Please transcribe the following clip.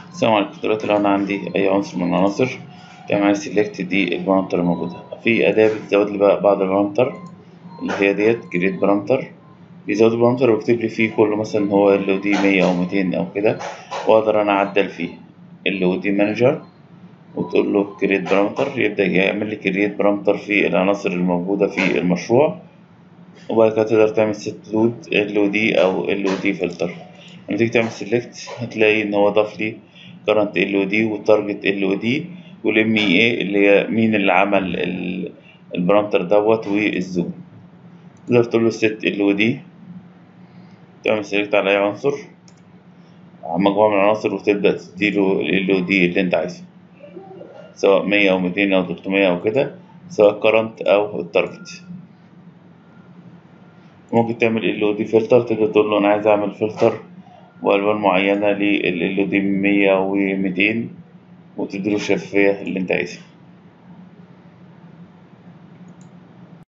السلام عليكم دلوقتي لو أنا عندي أي عنصر من العناصر تعمل سيلكت دي البارامتر الموجودة في أداة بتزود لي بقى بعض البارامتر اللي هي ديت جريد بارامتر بيزود البارامتر ويكتب لي فيه كله مثلا هو ال او دي مية أو ميتين أو كده وأقدر أنا أعدل فيه ال او دي مانجر وتقول له كريت بارامتر يبدأ يعمل لي كريت بارامتر في العناصر الموجودة في المشروع وبعد كده تقدر تعمل ست لود ال او دي أو ال او دي فلتر لما تيجي تعمل سيلكت هتلاقي إن هو ضاف لي current ال او دي والتارجت ال او دي والام اي اي اللي هي مين اللي عمل ال- البارامتر دوت والزوم تقدر تقول له set ال او دي تعمل سيلكت على أي عنصر مجموعة من العناصر وتبدأ تديله ال او دي اللي أنت عايزه سواء مية أو ميتين أو تلتمية أو كده سواء current أو التارجت ممكن تعمل ال او دي فلتر تقدر تقول له أنا عايز أعمل فلتر وألوان معينة لل ال او دي مية وميتين وتديله الشفافية اللي أنت عايزها